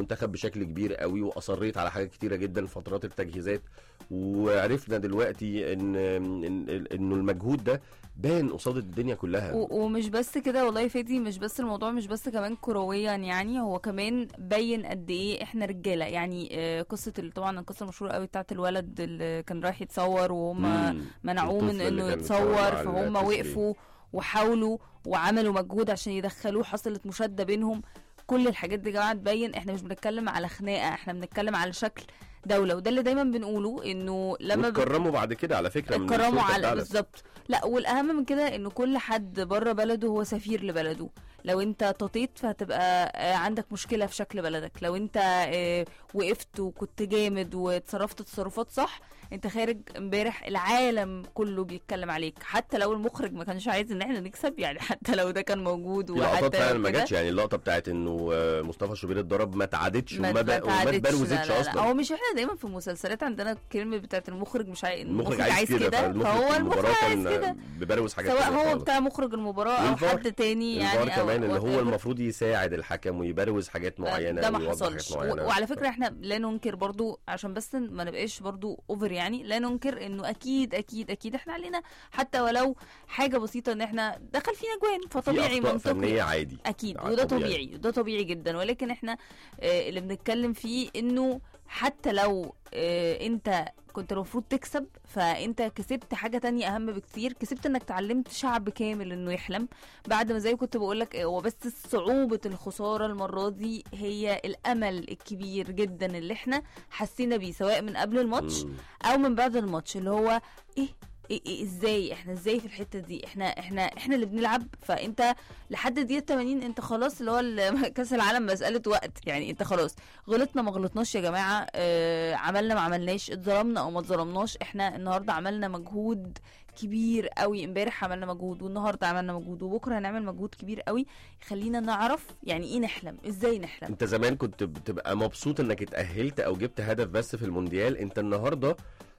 المنتخب بشكل كبير قوي واصريت على حاجات كتيره جدا فترات التجهيزات وعرفنا دلوقتي ان إن- انه المجهود ده بان قصاد الدنيا كلها و- ومش بس كده والله يا فادي مش بس الموضوع مش بس كمان كرويا يعني هو كمان بين قد ايه احنا رجاله يعني آه، قصه ال- طبعا القصه المشهوره قوي بتاعت الولد اللي كان رايح يتصور وهم مم. منعوه من الطفل اللي انه كان بيتصور يتصور مع فهم التسجيل. وقفوا وحاولوا وعملوا مجهود عشان يدخلوه حصلت مشاده بينهم كل الحاجات دي يا جماعه تبين احنا مش بنتكلم على خناقه احنا بنتكلم على شكل دوله وده اللي دايما بنقوله انه لما بن- واتكرموا بعد كده على فكره من اتكرموا الشرطة على بتاعتك. بالظبط لا والاهم من كده ان كل حد بره بلده هو سفير لبلده لو انت تطيت فهتبقى آه، عندك مشكله في شكل بلدك لو انت آه، وقفت وكنت جامد وتصرفت تصرفات صح انت خارج امبارح العالم كله بيتكلم عليك حتى لو المخرج ما كانش عايز ان احنا نكسب يعني حتى لو ده كان موجود في لقطات وحتى فعلا لو ما كده جاتش يعني اللقطه بتاعت انه آه، مصطفى شوبير اتضرب ما اتعادتش وما ب- وما تعادتش، لا، اتبروزتش لا، لا. اصلا هو مش احنا دايما في المسلسلات عندنا الكلمه بتاعت المخرج مش عايز المخرج عايز كده فهو في المخرج المباراة عايز كان كده ببروز حاجات سواء تانية هو خالص. بتاع مخرج المباراة أو والفار- حد تاني يعني الفار أو كمان اللي هو whatever. المفروض يساعد الحكم ويبروز حاجات معينه ده ما ويوضح حصلش حاجات معينه و- وعلى فكره احنا لا ننكر برضو عشان بس ما نبقاش برضو اوفر يعني لا ننكر انه اكيد اكيد اكيد احنا علينا حتى ولو حاجه بسيطه ان احنا دخل فينا جوان في فطبيعي اخطاء منطقي فنيه عادي اكيد ع- وده طبيعي. طبيعي وده طبيعي جدا ولكن احنا آه، اللي بنتكلم فيه انه حتى لو آه، انت كنت المفروض تكسب فانت كسبت حاجه تانية اهم بكتير كسبت انك تعلمت شعب كامل انه يحلم بعد ما زي كنت بقول لك هو بس صعوبه الخساره المره دي هي الامل الكبير جدا اللي احنا حسينا بيه سواء من قبل الماتش مم. او من بعد الماتش اللي هو ايه إيه إيه ازاي احنا ازاي في الحته دي احنا احنا احنا اللي بنلعب فانت لحد دقيقه 80 انت خلاص اللي هو ال- كاس العالم مساله وقت يعني انت خلاص غلطنا ما غلطناش يا جماعه اه عملنا ما عملناش اتظلمنا او ما اتظلمناش احنا النهارده عملنا مجهود كبير قوي امبارح عملنا مجهود والنهارده عملنا مجهود وبكره هنعمل مجهود كبير قوي يخلينا نعرف يعني ايه نحلم ازاي نحلم انت زمان كنت بتبقى مبسوط انك اتاهلت او جبت هدف بس في المونديال انت النهارده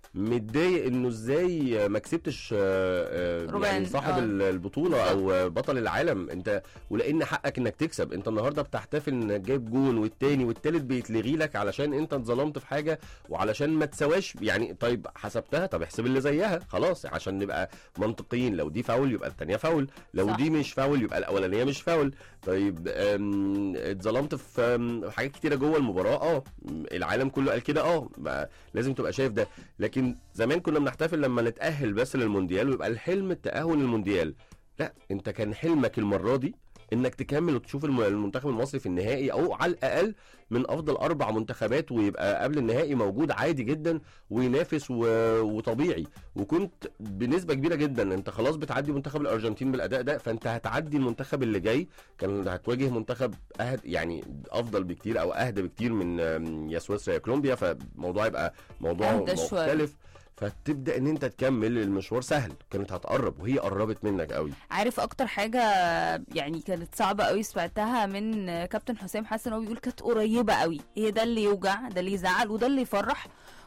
متضايق انه ازاي ما كسبتش آه، آه، ربع يعني ال- صاحب آه. ال- البطوله او بطل العالم انت ولان حقك انك تكسب انت النهارده بتحتفل انك جايب جون والتاني والتالت بيتلغي لك علشان انت اتظلمت في حاجه وعلشان ما تسواش يعني طيب حسبتها طب احسب اللي زيها خلاص عشان نبقى منطقيين لو دي فاول يبقى التانيه فاول لو صح. دي مش فاول يبقى الاولانيه مش فاول طيب أم، اتظلمت في أم، حاجات كتيره جوه المباراه اه م، العالم كله قال كده اه ما- لازم تبقى شايف ده لكن زمان كنا بنحتفل لما نتاهل بس للمونديال ويبقى الحلم التاهل للمونديال لا انت كان حلمك المره دي انك تكمل وتشوف الم- المنتخب المصري في النهائي او على الاقل من افضل اربع منتخبات ويبقى قبل النهائي موجود عادي جدا وينافس و... وطبيعي وكنت بنسبه كبيره جدا انت خلاص بتعدي منتخب الارجنتين بالاداء ده فانت هتعدي المنتخب اللي جاي كان هتواجه منتخب أهد يعني افضل بكتير او اهدى بكتير من آم، يا سويسرا يا كولومبيا فالموضوع يبقى موضوع أهدى شوية. مختلف فتبدا ان انت تكمل المشوار سهل كانت هتقرب وهي قربت منك قوي عارف اكتر حاجه يعني كانت صعبه قوي سمعتها من كابتن حسام حسن هو بيقول كانت قريبه قوي هي ده اللي يوجع ده اللي يزعل وده اللي يفرح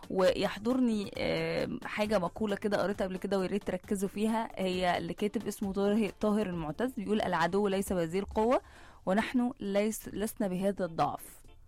ويحضرني آه، حاجه مقوله كده قريتها قبل كده ويا ريت تركزوا فيها هي اللي كاتب اسمه طاهر طاهر المعتز بيقول العدو ليس بهذه القوه ونحن ليس لسنا بهذا الضعف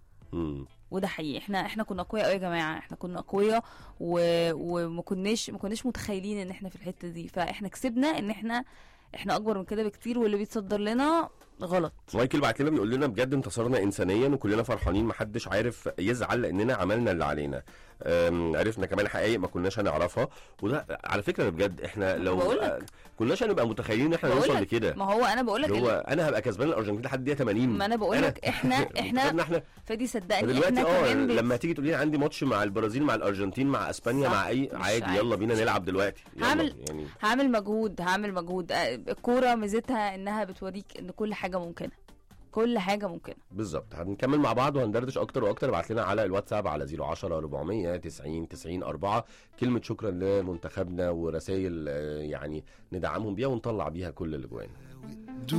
مم. وده حقيقي احنا احنا كنا اقوياء قوي يا جماعه احنا كنا اقوياء و... وما كناش ما كناش متخيلين ان احنا في الحته دي فاحنا كسبنا ان احنا احنا اكبر من كده بكتير واللي بيتصدر لنا غلط مايكل بعت لنا بيقول لنا بجد انتصرنا انسانيا وكلنا فرحانين محدش عارف يزعل لاننا عملنا اللي علينا أم، عرفنا كمان حقائق ما كناش هنعرفها وده على فكره ده بجد احنا لو بقول لك. آه، كناش هنبقى متخيلين ان احنا بقول نوصل لك، لكده ما هو انا بقول لك اللي هو انا هبقى كسبان الارجنتين لحد دقيقه 80 ما انا بقول لك احنا احنا افتكرنا احنا فادي صدقني دلوقتي احنا اه كمان بت- لما تيجي تقولي لي عندي ماتش مع البرازيل مع الارجنتين مع اسبانيا صح، مع اي مش عادي عادي. يلا بينا نلعب دلوقتي يلا هعمل- يعني هعمل مجهود هعمل مجهود آه، الكوره ميزتها انها بتوريك ان كل حاجه ممكنه كل حاجه ممكنه بالظبط هنكمل مع بعض وهندردش اكتر واكتر ابعت لنا على الواتساب على 010 400 90 90 4 كلمه شكرا لمنتخبنا ورسائل آه، يعني ندعمهم بيها ونطلع بيها كل اللي جوانا